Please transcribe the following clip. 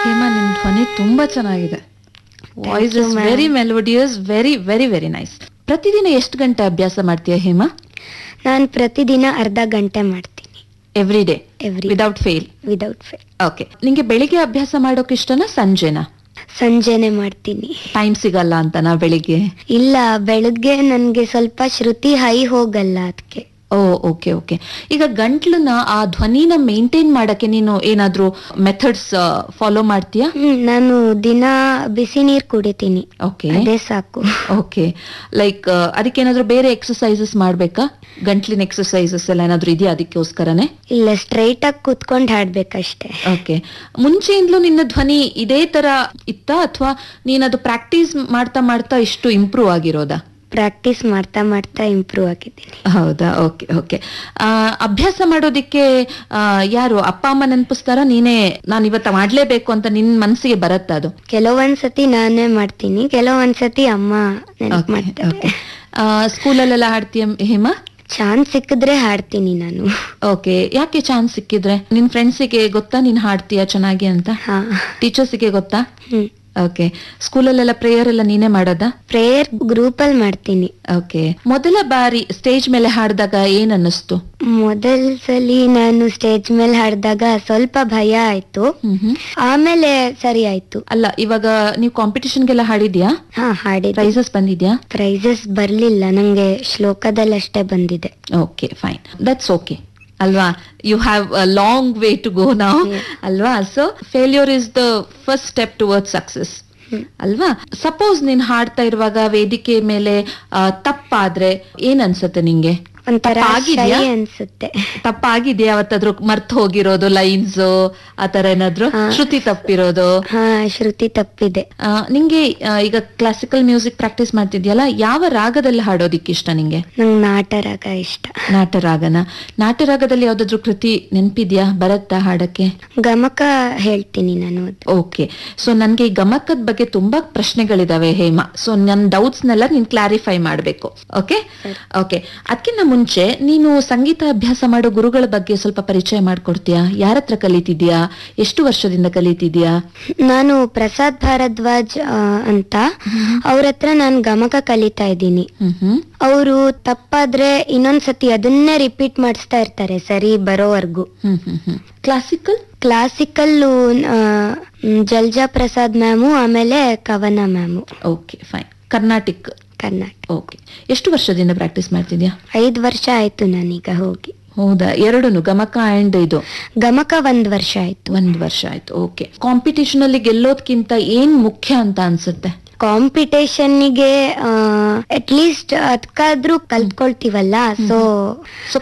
ಹೇಮಾ ನಿಮ್ ಧ್ವನಿ ತುಂಬಾ ಚೆನ್ನಾಗಿದೆ voice you, is ma'am. Very melodious very very very nice ಪ್ರತಿದಿನ ಎಷ್ಟು ಗಂಟೆ ಅಭ್ಯಾಸ ಮಾಡ್ತೀಯ ಹೇಮಾ ನಾನು ಪ್ರತಿದಿನ ಅರ್ಧ ಗಂಟೆ ಮಾಡ್ತೀನಿ every day every without fail without fail okay ನಿಂಗೆ ಬೆಳಿಗ್ಗೆ ಅಭ್ಯಾಸ ಮಾಡೋಕೆ ಇಷ್ಟನಾ ಸಂಜೆನಾ ಸಂಜೆನೆ ಮಾಡ್ತೀನಿ ಟೈಮ್ ಸಿಗಲ್ಲ ಅಂತನಾ ಬೆಳಿಗ್ಗೆ ಇಲ್ಲ ಬೆಳಗ್ಗೆ ನನ್ಗೆ ಸ್ವಲ್ಪ ಶ್ರುತಿ ಹೈ ಹೋಗಲ್ಲ ಅದಕ್ಕೆ ಓ ಓಕೆ ಓಕೆ ಈಗ ಗಂಟ್ಲನ್ನ ಆ ಧ್ವನಿನ ಮೇಂಟೈನ್ ಮಾಡಕ್ಕೆ ನೀನು ಏನಾದ್ರೂ ಮೆಥಡ್ಸ್ ಫಾಲೋ ಮಾಡ್ತೀಯಾ ಹ್ಮ್ ನಾನು ದಿನ ಬಿಸಿ ನೀರ್ ಕುಡಿತೀನಿ ಓಕೆ ಅದೇ ಸಾಕು ಓಕೆ ಲೈಕ್ ಅದಕ್ಕೆ ಏನಾದ್ರೂ ಬೇರೆ ಎಕ್ಸಸೈಸಸ್ ಮಾಡ್ಬೇಕಾ ಗಂಟ್ಲಿನ ಎಕ್ಸಸೈಸಸ್ ಎಲ್ಲ ಏನಾದ್ರೂ ಇದೆಯಾ ಅದಕ್ಕೋಸ್ಕರನೇ ಇಲ್ಲ ಸ್ಟ್ರೈಟ್ ಆಗಿ ಕುತ್ಕೊಂಡ್ ಹಾಡ್ಬೇಕಷ್ಟೇ ಓಕೆ ಮುಂಚೆಯಿಂದಲೂ ನಿನ್ನ ಧ್ವನಿ ಇದೇ ತರ ಇತ್ತಾ ಅಥವಾ ನೀನದು ಪ್ರಾಕ್ಟೀಸ್ ಮಾಡ್ತಾ ಮಾಡ್ತಾ ಇಷ್ಟು ಇಂಪ್ರೂವ್ ಆಗಿರೋದಾ ಪ್ರಾಕ್ಟೀಸ್ ಮಾಡ್ತಾ ಮಾಡ್ತಾ ಇಂಪ್ರೂವ್ ಆಗಿದ್ದೀನಿ ಹೌದಾ ಓಕೆ ಓಕೆ ಅಭ್ಯಾಸ ಮಾಡೋದಿಕ್ಕೆ ಆ, ಯಾರು ಅಪ್ಪ ಅಮ್ಮ ನೆನಪಿಸ್ತಾರ ನೀನೇ ನಾನು ಇವತ್ತು ಮಾಡ್ಲೇಬೇಕು ಅಂತ ನಿನ್ ಮನಸ್ಸಿಗೆ ಬರತ್ತಾ ಅದು ಕೆಲವೊಂದ್ಸತಿ ನಾನೇ ಮಾಡ್ತೀನಿ ಕೆಲವೊಂದ್ಸತಿ ಅಮ್ಮ ನೆನಪು ಮಾಡ್ತಾರೆ ಓಕೆ ಸ್ಕೂಲಲ್ಲೆಲ್ಲ ಹಾಡ್ತೀಯ ಹೇಮಾ ಚಾನ್ಸ್ ಸಿಕ್ಕಿದ್ರೆ ಹಾಡ್ತೀನಿ ನಾನು ಓಕೆ ಯಾಕೆ ಚಾನ್ಸ್ ಸಿಕ್ಕಿದ್ರೆ ನಿನ್ ಫ್ರೆಂಡ್ಸಿಗೆ ಗೊತ್ತಾ ನೀನ್ ಹಾಡ್ತೀಯ ಚೆನ್ನಾಗಿ ಅಂತ ಹಾ ಟೀಚರ್ಸಿಗೆ ಗೊತ್ತಾ ಹ್ಮ್ ಓಕೆ ಸ್ಕೂಲಲ್ಲೆಲ್ಲ ಪ್ರೇಯರ್ ಎಲ್ಲ ನೀನೇ ಮಾಡೋದಾ ಪ್ರೇಯರ್ ಗ್ರೂಪ್ ಅಲ್ಲಿ ಮಾಡ್ತೀನಿ ಓಕೆ ಮೊದಲ ಬಾರಿ ಸ್ಟೇಜ್ ಮೇಲೆ ಹಾಡಿದಾಗ ಏನ್ ಅನ್ನಿಸ್ತು ಮೊದಲ್ ಸಲಿ ನಾನು ಸ್ಟೇಜ್ ಮೇಲೆ ಹಾಡಿದಾಗ ಸ್ವಲ್ಪ ಭಯ ಆಯ್ತು ಹ್ಮ್ ಹ್ಮ್ ಆಮೇಲೆ ಸರಿ ಆಯ್ತು ಅಲ್ಲ ಇವಾಗ ನೀವು ಕಾಂಪಿಟಿಷನ್ಗೆಲ್ಲ ಹಾಡಿದ್ಯಾ ಹಾ ಹಾಡಿದೆ ಪ್ರೈಸಸ್ ಬಂದಿದ್ಯಾ ಪ್ರೈಸಸ್ ಬರ್ಲಿಲ್ಲ ನಂಗೆ ಶ್ಲೋಕದಲ್ಲಿ ಅಷ್ಟೇ ಬಂದಿದೆ ಓಕೆ ಫೈನ್ ದಟ್ಸ್ ಓಕೆ ಅಲ್ವಾ you have a long way to go ನಾವು ಅಲ್ವಾ so failure is the first step toward success ಅಲ್ವಾ ಸಪೋಸ್ ನೀನ್ ಹಾಡ್ತಾ ಇರುವಾಗ ವೇದಿಕೆ ಮೇಲೆ ಆ, ತಪ್ಪಾದ್ರೆ ಏನ್ ಅನ್ಸತ್ತೆ ನಿಂಗೆ ಒಂಥರ ತಪ್ಪಾಗಿದ್ಯಾ? ಶೈ ಅನ್ಸುತ್ತೆ ತಪ್ಪಾಗಿದ್ಯಾ ಅವತ್ತಾದ್ರೂ ಮರ್ತ್ ಹೋಗಿರೋದು ಲೈನ್ಸ್ ಆತರ ಏನಾದ್ರು ಹಾ. ಶ್ರುತಿ ತಪ್ಪಿರೋದು ಹಾ ಶ್ರುತಿ ತಪ್ಪಿದೆ ಆ, ನಿಂಗೆ ಆ, ಈಗ ಕ್ಲಾಸಿಕಲ್ ಮ್ಯೂಸಿಕ್ ಪ್ರಾಕ್ಟೀಸ್ ಮಾಡ್ತಿದ್ಯಲ್ಲ ಯಾವ ರಾಗದಲ್ಲಿ ಹಾಡೋದಿಕ್ಕೆ ಇಷ್ಟ ನಿಂಗೆ ನಂಗೆ ನಾಟರಾಗ ಇಷ್ಟ ನಾಟರಾಗನ ನಾಟರಾಗದಲ್ಲಿ ಯಾವ್ದಾದ್ರು ಕೃತಿ ನೆನ್ಪಿದ್ಯಾ ಬರತ್ತಾ ಹಾಡಕ್ಕೆ ಗಮಕ ಹೇಳ್ತೀನಿ ನಾನು ಅದು. ಓಕೆ ಸೊ ನನ್ಗೆ ಈ ಗಮಕದ ಬಗ್ಗೆ ತುಂಬಾ ಪ್ರಶ್ನೆಗಳಿದಾವೆ ಹೇಮಾ ಸೊ ನನ್ನ ಡೌಟ್ಸ್ ನೆಲ್ಲ ನೀನ್ ಕ್ಲಾರಿಫೈ ಮಾಡ್ಬೇಕು ಓಕೆ ಓಕೆ ಅದಕ್ಕಿಂತ ಮುಂಚೆ ನೀನು ಸಂಗೀತ ಅಭ್ಯಾಸ ಮಾಡೋ ಗುರುಗಳ ಬಗ್ಗೆ ಸ್ವಲ್ಪ ಪರಿಚಯ ಮಾಡ್ಕೊಡ್ತೀಯಾ ಯಾರ ಹತ್ರ ಕಲಿತಿದ್ಯಾ ಎಷ್ಟು ವರ್ಷದಿಂದ ಕಲಿತಿದ್ಯಾ ನಾನು ಪ್ರಸಾದ್ ಭಾರದ್ವಾಜ್ ಆ, ಅಂತ ಅವ್ರ ಹತ್ರ ನಾನು ಗಮಕ ಕಲಿತಾ ಇದ್ದೀನಿ ಹ್ಮ್ ಹ್ಮ್ ಅವರು ತಪ್ಪಾದ್ರೆ ಇನ್ನೊಂದ್ಸತಿ ಅದನ್ನೇ ರಿಪೀಟ್ ಮಾಡಿಸ್ತಾ ಇರ್ತಾರೆ ಸರಿ ಬರೋವರ್ಗು ಹ್ಮ್ ಹ್ಮ್ ಹ್ಮ್ classical classical Jalja Prasad ma'am ಆಮೇಲೆ Kavana ma'am okay fine Carnatic Karnataka okay ಎಷ್ಟು ವರ್ಷದಿಂದ ಪ್ರಾಕ್ಟೀಸ್ ಮಾಡ್ತಿದ್ಯಾ ಐದ್ ವರ್ಷ ಆಯ್ತು ನಾನೀಗ ಹೋಗಿ ಹೌದಾ ಎರಡೂನು ಗಮಕ ಅಂಡ್ ಇದು ಗಮಕ ಒಂದ್ ವರ್ಷ ಆಯ್ತು ಒಂದ್ ವರ್ಷ ಆಯ್ತು ಓಕೆ ಕಾಂಪಿಟಿಷನ್ ಅಲ್ಲಿ ಗೆಲ್ಲೋದ್ಕಿಂತ ಏನ್ ಮುಖ್ಯ ಅಂತ ಅನ್ಸುತ್ತೆ ಕಾಂಪಿಟೇಷನ್ಗೆ ಅಟ್ ಲೀಸ್ಟ್ ಅದಕ್ಕಾದ್ರೂ ಕಲ್ತ್ಕೊಳ್ತೀವಲ್ಲ ಸೊ ಸೊ